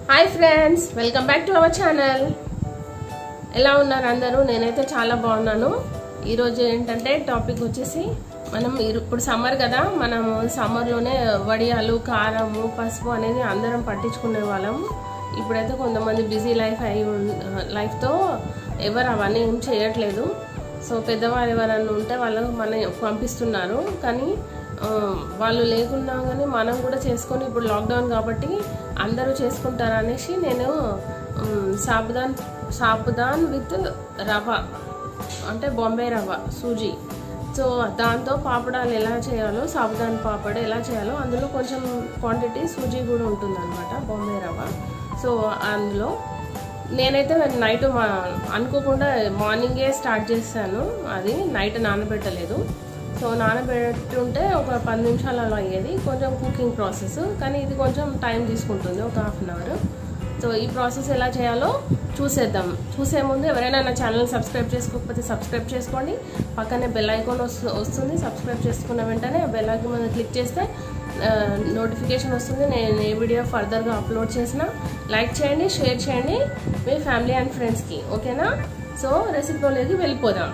Hi friends welcome back to our channel ఎలా ఉన్నారు అందరూ నేనైతే చాలా బాగున్నాను ఈరోజు ఏంటంటే టాపిక్ వచ్చేసి మనం ఇరు- ఇప్పుడు సమ్మర్ కదా మనం సమ్మర్లోనే వడియాలు కారము పసుపు అనేది అందరం పట్టించుకునే వాళ్ళం ఇప్పుడైతే కొంతమంది బిజీ లైఫ్ అయి ఉన్- లైఫ్తో ఎవరు అవన్నీ ఏం చేయట్లేదు సో పెద్దవారు ఎవరన్నా ఉంటే వాళ్ళకు మన పంపిస్తున్నారు కానీ ఆ, వాళ్ళు లేకున్నా కానీ మనం కూడా చేసుకొని ఇప్పుడు లాక్డౌన్ కాబట్టి అందరూ చేసుకుంటారు అనేసి నేను ఉమ్, సాబుదాన్ సాబుదాన్ విత్ రవ అంటే బాంబే రవ్వ సూజీ సో దాంతో పాపడాలు ఎలా చేయాలో సాబుదాన్ పాపడ్ ఎలా చేయాలో అందులో కొంచెం క్వాంటిటీ సూజీ కూడా ఉంటుందన్నమాట బాంబే రవ్వ సో అందులో నేనైతే నైట్ మా అనుకోకుండా మార్నింగే స్టార్ట్ చేశాను అది నైట్ నానబెట్టలేదు సో నానబెట్టుంటే ఒక పది నిమిషాలు అలా అయ్యేది కొంచెం కుకింగ్ ప్రాసెస్ కానీ ఇది కొంచెం టైం తీసుకుంటుంది ఒక హాఫ్ అన్ అవర్ సో ఈ ప్రాసెస్ ఎలా చేయాలో చూసేద్దాం చూసే ముందు ఎవరైనా నా ఛానల్ సబ్స్క్రైబ్ చేసుకోకపోతే సబ్స్క్రైబ్ చేసుకోండి పక్కనే బెల్ ఐకాన్ వస్తు వస్తుంది సబ్స్క్రైబ్ చేసుకున్న వెంటనే ఆ బెల్ ఐకాన్ మీద క్లిక్ చేస్తే నోటిఫికేషన్ వస్తుంది నేను ఏ వీడియో ఫర్దర్గా అప్లోడ్ చేసినా లైక్ చేయండి షేర్ చేయండి మీ ఫ్యామిలీ అండ్ ఫ్రెండ్స్కి ఓకేనా సో రెసిపీలోకి వెళ్ళిపోదాం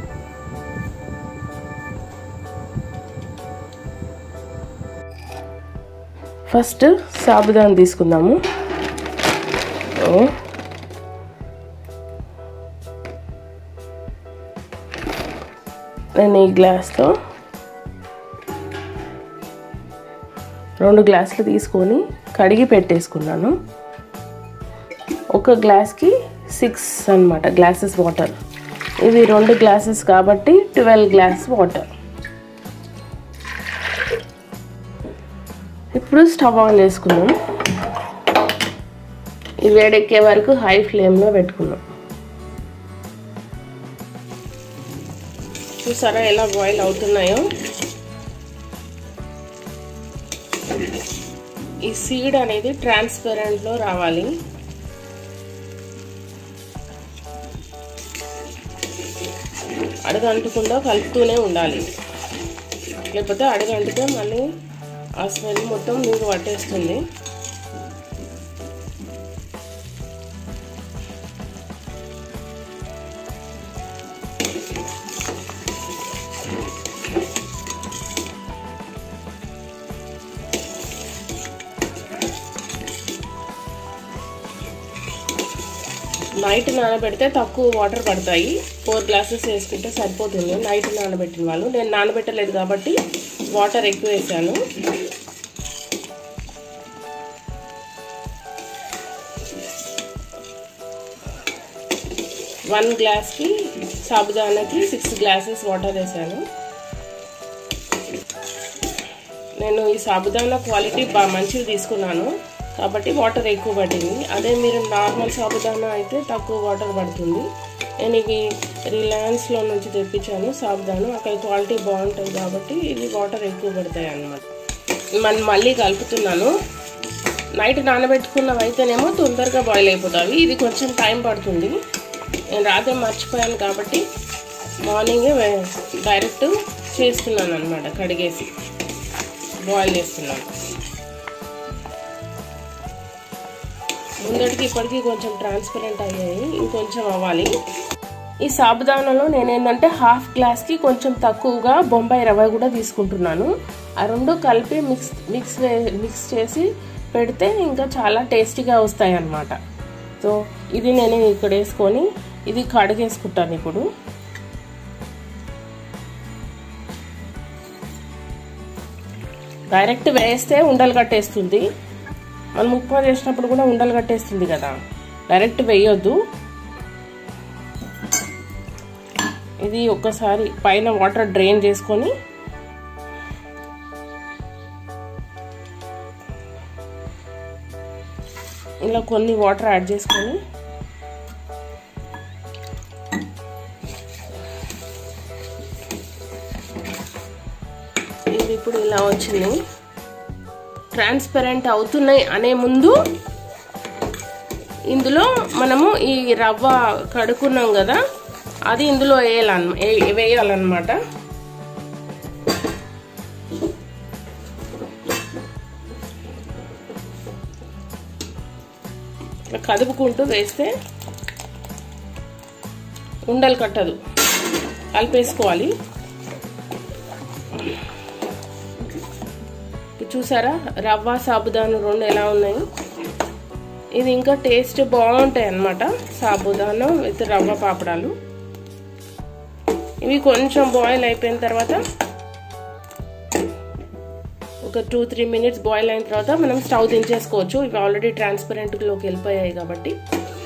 ఫస్ట్ సాబుదాన్ తీసుకుందాము ఓ. నేను ఈ గ్లాస్తో రెండు గ్లాసులు తీసుకొని కడిగి పెట్టేసుకున్నాను ఒక గ్లాస్కి సిక్స్ అన్నమాట గ్లాసెస్ వాటర్ ఇవి రెండు గ్లాసెస్ కాబట్టి ట్వెల్వ్ గ్లాస్ వాటర్ ఇప్పుడు స్టవ్ ఆన్ చేసుకుందాం ఇది వేడెక్కే వరకు హై ఫ్లేమ్లో పెట్టుకున్నాం చూసారా ఎలా బాయిల్ అవుతున్నాయో ఈ సీడ్ అనేది ట్రాన్స్పరెంట్లో రావాలి అడగంటకుండా కలుపుతూనే ఉండాలి లేకపోతే అడగంటితే మళ్ళీ ఆ స్మెల్ మొత్తం నీకు పట్టేస్తుంది నైట్ నానబెడితే తక్కువ వాటర్ పడతాయి ఫోర్ గ్లాసెస్ వేసుకుంటే సరిపోతుంది నైట్ నానబెట్టిన వాళ్ళు నేను నానబెట్టలేదు కాబట్టి వాటర్ ఎక్కువ వేసాను వన్ గ్లాస్కి సాబుదానాకి సిక్స్ గ్లాసెస్ వాటర్ వేసాను నేను ఈ సాబుదానా క్వాలిటీ బాగా మంచిది తీసుకున్నాను కాబట్టి వాటర్ ఎక్కువ పట్టింది అదే మీరు నార్మల్ సాబుదానా అయితే తక్కువ వాటర్ పడుతుంది నేను ఇవి రిలయన్స్లో నుంచి తెప్పించాను సాబుదానా అక్కడ క్వాలిటీ బాగుంటుంది కాబట్టి ఇవి వాటర్ ఎక్కువ పడతాయి అన్నమాట మనం మళ్ళీ కలుపుతున్నాను నైట్ నానబెట్టుకున్నవి అయితేనేమో తొందరగా బాయిల్ అయిపోతాయి ఇది కొంచెం టైం పడుతుంది నేను రాత్రి మర్చిపోయాను కాబట్టి మార్నింగే డైరెక్ట్ చేస్తున్నాను అనమాట కడిగేసి బాయిల్ చేస్తున్నాను ముందటికి ఇప్పటికి కొంచెం ట్రాన్స్పరెంట్ అయ్యాయి ఇంకొంచెం అవ్వాలి ఈ సాబుదానాలో నేను ఏంటంటే హాఫ్ గ్లాస్కి కొంచెం తక్కువగా బొంబాయి రవ్వ కూడా తీసుకుంటున్నాను ఆ రెండు కలిపి మిక్స్ మిక్స్ మిక్స్ చేసి పెడితే ఇంకా చాలా టేస్టీగా వస్తాయి అన్నమాట సో ఇది నేను ఇక్కడ వేసుకొని ఇది కడిగేసుకుంటాను ఇప్పుడు డైరెక్ట్ వేస్తే ఉండలు కట్టేస్తుంది మనం ఉప్మా చేసినప్పుడు కూడా ఉండలు కట్టేస్తుంది కదా డైరెక్ట్ వేయొద్దు ఇది ఒక్కసారి పైన వాటర్ డ్రైన్ చేసుకొని ఇలా కొన్ని వాటర్ యాడ్ చేసుకొని ఇది ఇప్పుడు ఇలా వచ్చింది ట్రాన్స్పరెంట్ అవుతున్నాయి అనే ముందు ఇందులో మనము ఈ రవ్వ కడుక్కున్నాం కదా అది ఇందులో వేయాలన్న వేయాలన్నమాట ఇట్లా కదుపుకుంటూ వేస్తే ఉండలు కట్టదు కలిపేసుకోవాలి చూసారా రవ్వ సాబుదాను రెండు ఎలా ఉన్నాయి ఇది ఇంకా టేస్ట్ బాగుంటాయి అన్నమాట సాబుదాను విత్ రవ్వ పాపడాలు ఇవి కొంచెం బాయిల్ అయిపోయిన తర్వాత ఒక టూ త్రీ మినిట్స్ బాయిల్ అయిన తర్వాత మనం స్టవ్ దించేసుకోవచ్చు ఇవి ఆల్రెడీ ట్రాన్స్పరెంట్లోకి వెళ్ళిపోయాయి కాబట్టి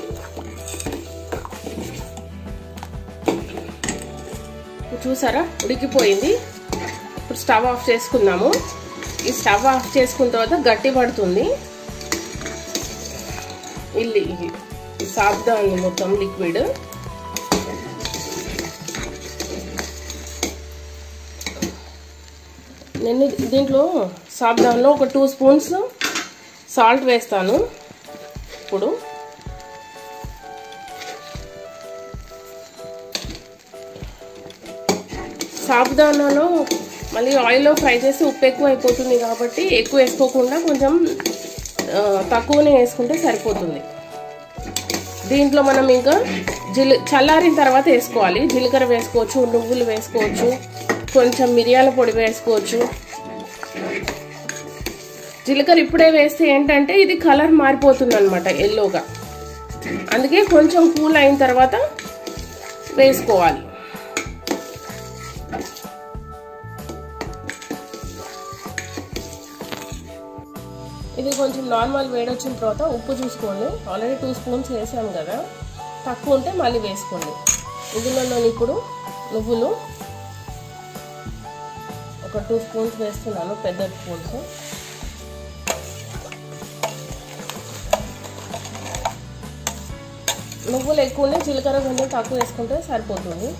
చూసారా ఉడికిపోయింది ఇప్పుడు స్టవ్ ఆఫ్ చేసుకుందాము ఈ స్టవ్ ఆఫ్ చేసుకున్న తర్వాత గట్టి పడుతుంది ఇల్లి సాబ్దాన్ని మొత్తం లిక్విడ్ నేను దీంట్లో సాబ్దాన్లో ఒక టూ స్పూన్స్ సాల్ట్ వేస్తాను ఇప్పుడు సాబుదానాలో మళ్ళీ ఆయిల్లో ఫ్రై చేసి ఉప్పు ఎక్కువ అయిపోతుంది కాబట్టి ఎక్కువ వేసుకోకుండా కొంచెం తక్కువనే వేసుకుంటే సరిపోతుంది దీంట్లో మనం ఇంకా జిల్ చల్లారిన తర్వాత వేసుకోవాలి జీలకర్ర వేసుకోవచ్చు నువ్వులు వేసుకోవచ్చు కొంచెం మిరియాల పొడి వేసుకోవచ్చు జీలకర్ర ఇప్పుడే వేస్తే ఏంటంటే ఇది కలర్ మారిపోతుంది అనమాట ఎల్లోగా అందుకే కొంచెం కూల్ అయిన తర్వాత వేసుకోవాలి ఇది కొంచెం నార్మల్ వేడొచ్చిన తర్వాత ఉప్పు చూసుకోండి ఆల్రెడీ టూ స్పూన్స్ వేసాము కదా తక్కువ ఉంటే మళ్ళీ వేసుకోండి ఇందులో నేను ఇప్పుడు నువ్వులు ఒక టూ స్పూన్స్ వేస్తున్నాను పెద్ద స్పూన్స్ నువ్వులు ఎక్కువనే జీలకర్ర కొంచెం తక్కువ వేసుకుంటే సరిపోతుంది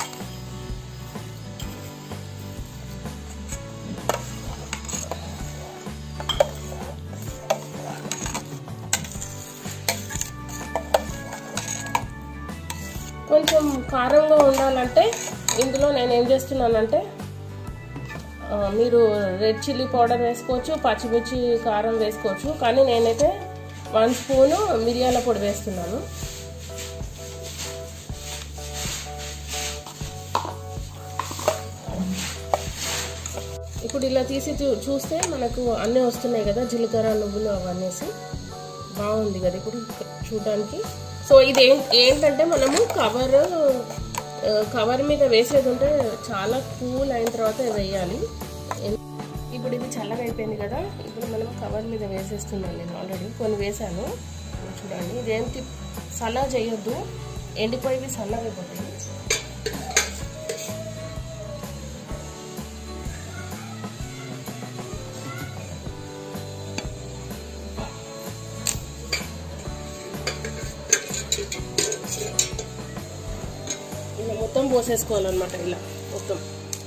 కొంచెం కారంగా ఉండాలంటే ఇందులో నేను ఏం చేస్తున్నానంటే మీరు రెడ్ చిల్లీ పౌడర్ వేసుకోవచ్చు పచ్చిమిర్చి కారం వేసుకోవచ్చు కానీ నేనైతే వన్ స్పూను మిరియాల పొడి వేస్తున్నాను ఇప్పుడు ఇలా తీసి చూస్తే మనకు అన్నీ వస్తున్నాయి కదా జీలకర్ర నువ్వులు అవన్నీసి బాగుంది కదా ఇప్పుడు చూడడానికి సో ఇది ఏంటంటే మనము కవర్ కవర్ మీద వేసేది ఉంటే చాలా కూల్ అయిన తర్వాత వేయాలి ఇప్పుడు ఇది చల్లగా అయిపోయింది కదా ఇప్పుడు మనం కవర్ మీద వేసేస్తున్నాను నేను ఆల్రెడీ కొన్ని వేసాను చూడండి ఇదేంటి సలా చేయొద్దు ఎండిపోయి సల్లగా అయిపోతాయి ఇలా మొత్తం పోసేసుకోవాలన్నమాట ఇలా మొత్తం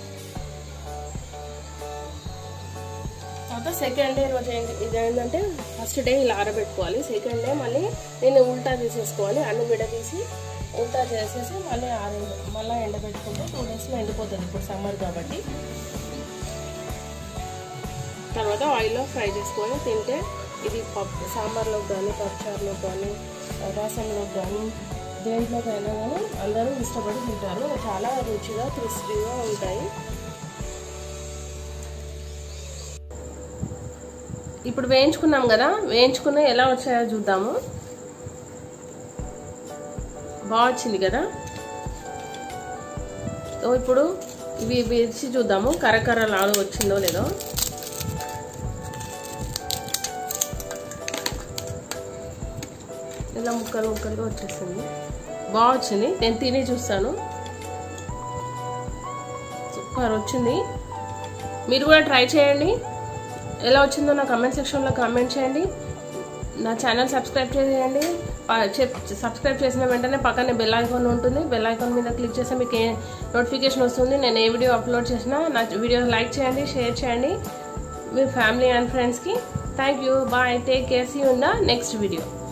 తర్వాత సెకండ్ డే రోజు ఇది ఏంటంటే ఫస్ట్ డే ఇలా ఆరబెట్టుకోవాలి సెకండ్ డే మళ్ళీ నేను ఉల్టా తీసేసుకోవాలి అన్ని విడదీసి ఉల్టా చేసేసి మళ్ళీ ఆరే మళ్ళీ ఎండబెట్టుకుంటే టూ డేస్లో ఎండిపోతుంది ఇప్పుడు సమ్మర్ కాబట్టి తర్వాత ఆయిల్లో ఫ్రై చేసుకొని తింటే ఇది పప్పు సాంబార్లోకి కానీ పప్పుచారులోకి కానీ రసంలోకి కానీ దేంట్లోకైనా కానీ అందరూ ఇష్టపడి తింటారు చాలా రుచిగా క్రిస్పీగా ఉంటాయి ఇప్పుడు వేయించుకున్నాం కదా వేయించుకున్న ఎలా వచ్చాయో చూద్దాము బాగా వచ్చింది కదా సో ఇప్పుడు ఇవి వేసి చూద్దాము కరకర లాగా వచ్చిందో లేదో ఇలా ముక్కలు ముక్కలుగా వచ్చేసింది బాగా వచ్చింది నేను తిని చూస్తాను సూపర్ వచ్చింది మీరు కూడా ట్రై చేయండి ఎలా వచ్చిందో నా కమెంట్ సెక్షన్లో కామెంట్ చేయండి నా ఛానల్ సబ్స్క్రైబ్ చేయండి సబ్స్క్రైబ్ చేసిన వెంటనే పక్కనే బెల్ ఐకాన్ ఉంటుంది బెల్ ఐకాన్ మీద క్లిక్ చేస్తే మీకు ఏ నోటిఫికేషన్ వస్తుంది నేను ఏ వీడియో అప్లోడ్ చేసినా నా వీడియో లైక్ చేయండి షేర్ చేయండి మీ ఫ్యామిలీ అండ్ ఫ్రెండ్స్కి thank you bye take care see in the next video